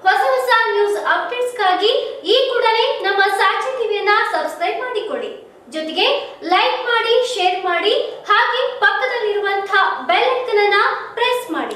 ಹೊಸ ಹೊಸ ನ್ಯೂಸ್ ಅಪ್ಡೇಟ್ಸ್ಗಾಗಿ ಈ ಕೂಡಲೇ ನಮ್ಮ ಸಾಕ್ಷಿ ಟಿವಿಯನ್ನ ಸಬ್ಸ್ಕ್ರೈಬ್ ಮಾಡಿಕೊಳ್ಳಿ ಜೊತೆಗೆ ಲೈಕ್ ಮಾಡಿ ಶೇರ್ ಮಾಡಿ ಹಾಗೆ ಪಕ್ಕದಲ್ಲಿರುವಂತಹ ಬೆಲ್ ಐಕನ್ ಅನ್ನ ಪ್ರೆಸ್ ಮಾಡಿ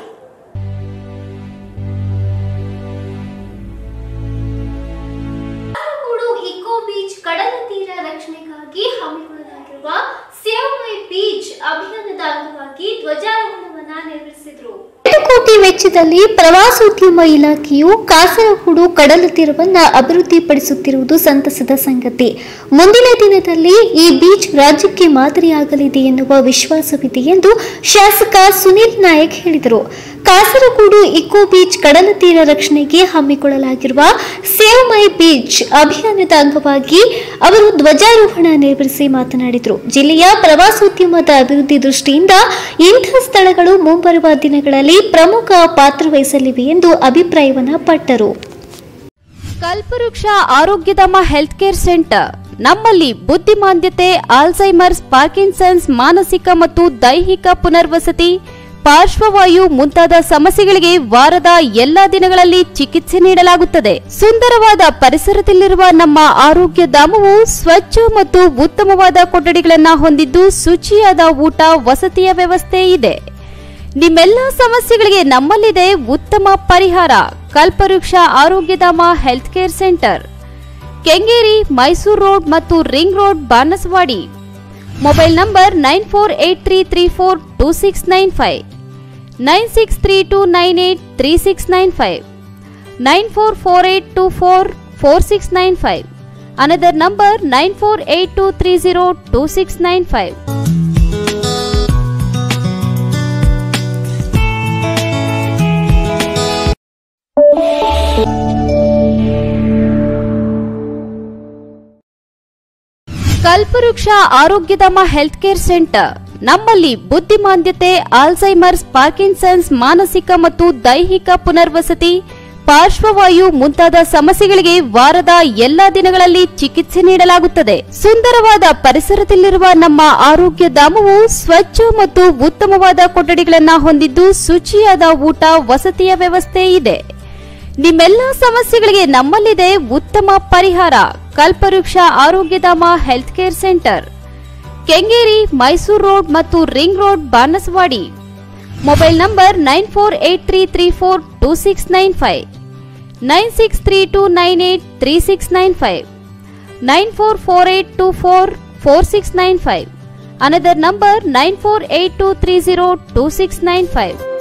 ಕಾಸರಗೋಡು ಇಕೋ ಬೀಚ್ ಕಡಲ ತೀರ ರಕ್ಷಣೆಗಾಗಿ ಹಮ್ಮಿಕೊಳ್ಳಲಾಗಿರುವ ಸೇವ್ ಮೈ ಬೀಚ್ ಅಭಿಯಾನದ ಅಂಗವಾಗಿ ಧ್ವಜಾರೋಹಣವನ್ನ ನೆರವೇರಿಸಿದ್ರು ಎರಡು ಕೋಟಿ ವೆಚ್ಚದಲ್ಲಿ ಪ್ರವಾಸೋದ್ಯಮ ಇಲಾಖೆಯು ಕಾಸರಗೋಡು ಕಡಲ ತೀರವನ್ನು ಅಭಿವೃದ್ಧಿಪಡಿಸುತ್ತಿರುವುದು ಸಂತಸದ ಸಂಗತಿ ಮುಂದಿನ ದಿನದಲ್ಲಿ ಈ ಬೀಚ್ ರಾಜ್ಯಕ್ಕೆ ಮಾದರಿಯಾಗಲಿದೆ ಎನ್ನುವ ವಿಶ್ವಾಸವಿದೆ ಎಂದು ಶಾಸಕ ಸುನೀಲ್ ನಾಯಕ್ ಹೇಳಿದರು ಕಾಸರಗೋಡು ಇಕೋ ಬೀಚ್ ಕಡಲ ತೀರ ರಕ್ಷಣೆಗೆ ಹಮ್ಮಿಕೊಳ್ಳಲಾಗಿರುವ ಸೇವ್ ಮೈ ಬೀಚ್ ಅಭಿಯಾನದ ಅಂಗವಾಗಿ ಅವರು ಧ್ವಜಾರೋಹಣ ನೆರವೇರಿಸಿ ಮಾತನಾಡಿದರು ಜಿಲ್ಲೆಯ ಪ್ರವಾಸೋದ್ಯಮದ ಅಭಿವೃದ್ಧಿ ದೃಷ್ಟಿಯಿಂದ ಇಂಥ ಸ್ಥಳಗಳು ಮುಂಬರುವ ದಿನಗಳಲ್ಲಿ ಪ್ರಮುಖ ಪಾತ್ರ ವಹಿಸಲಿವೆ ಎಂದು ಅಭಿಪ್ರಾಯವನ್ನ ಪಟ್ಟರು ಕಲ್ಪವೃಕ್ಷ ಆರೋಗ್ಯಧಾಮ ಹೆಲ್ತ್ ಕೇರ್ ಸೆಂಟರ್ ನಮ್ಮಲ್ಲಿ ಬುದ್ಧಿಮಾಂದ್ಯತೆ ಆಲ್ಝೈಮರ್ಸ್ ಪಾರ್ಕಿನ್ಸನ್ಸ್ ಮಾನಸಿಕ ಮತ್ತು ದೈಹಿಕ ಪುನರ್ವಸತಿ ಪಾರ್ಶ್ವವಾಯು ಮುಂತಾದ ಸಮಸ್ಯೆಗಳಿಗೆ ವಾರದ ಎಲ್ಲಾ ದಿನಗಳಲ್ಲಿ ಚಿಕಿತ್ಸೆ ನೀಡಲಾಗುತ್ತದೆ ಸುಂದರವಾದ ಪರಿಸರದಲ್ಲಿರುವ ನಮ್ಮ ಆರೋಗ್ಯ ಧಾಮವು ಸ್ವಚ್ಛ ಮತ್ತು ಉತ್ತಮವಾದ ಕೊಠಡಿಗಳನ್ನು ಹೊಂದಿದ್ದು ಶುಚಿಯಾದ ಊಟ ವಸತಿಯ ವ್ಯವಸ್ಥೆ ಇದೆ ನಿಮ್ಮೆಲ್ಲ ಸಮಸ್ಯೆಗಳಿಗೆ ನಮ್ಮಲ್ಲಿದೆ ಉತ್ತಮ ಪರಿಹಾರ Kalpavriksha Arogyadhama health care centre Kengeri Mysuru road ಮತ್ತು ring road Banasawadi mobile number nine four eight three three four two six nine five nine six three two nine eight three six nine five nine four four eight two four four six nine five another number nine four eight two three zero two six nine five Kalpavriksha Arogyadhama health care centre ನಮ್ಮಲ್ಲಿ ಬುದ್ಧಿಮಾಂದ್ಯತೆ Alzheimer's Parkinson's ಮಾನಸಿಕ ಮತ್ತು ದೈಹಿಕ ಪುನರ್ವಸತಿ ಪಾರ್ಶ್ವವಾಯು ಮುಂತಾದ ಸಮಸ್ಯೆಗಳಿಗೆ ವಾರದ ಎಲ್ಲಾ ದಿನಗಳಲ್ಲಿ ಚಿಕಿತ್ಸೆ ನೀಡಲಾಗುತ್ತದೆ ಸುಂದರವಾದ ಪರಿಸರದಲ್ಲಿರುವ ನಮ್ಮ ಆರೋಗ್ಯ ಧಾಮವು ಸ್ವಚ್ಛ ಮತ್ತು ಉತ್ತಮವಾದ ಕೊಠಡಿಗಳನ್ನು ಹೊಂದಿದ್ದು ಶುಚಿಯಾದ ಊಟ ವಸತಿಯ ವ್ಯವಸ್ಥೆ ಇದೆ ನಿಮ್ಮೆಲ್ಲ ಸಮಸ್ಯೆಗಳಿಗೆ ನಮ್ಮಲ್ಲಿದೆ ಉತ್ತಮ ಪರಿಹಾರ Kalpavriksha Arogyadhama health care centre Kengeri Mysuru road ಮತ್ತು ring road Banasawadi mobile number nine four eight three three four two six nine five nine six three two nine eight three six nine five nine four four eight two four four six nine five another number nine four eight two three zero two six nine five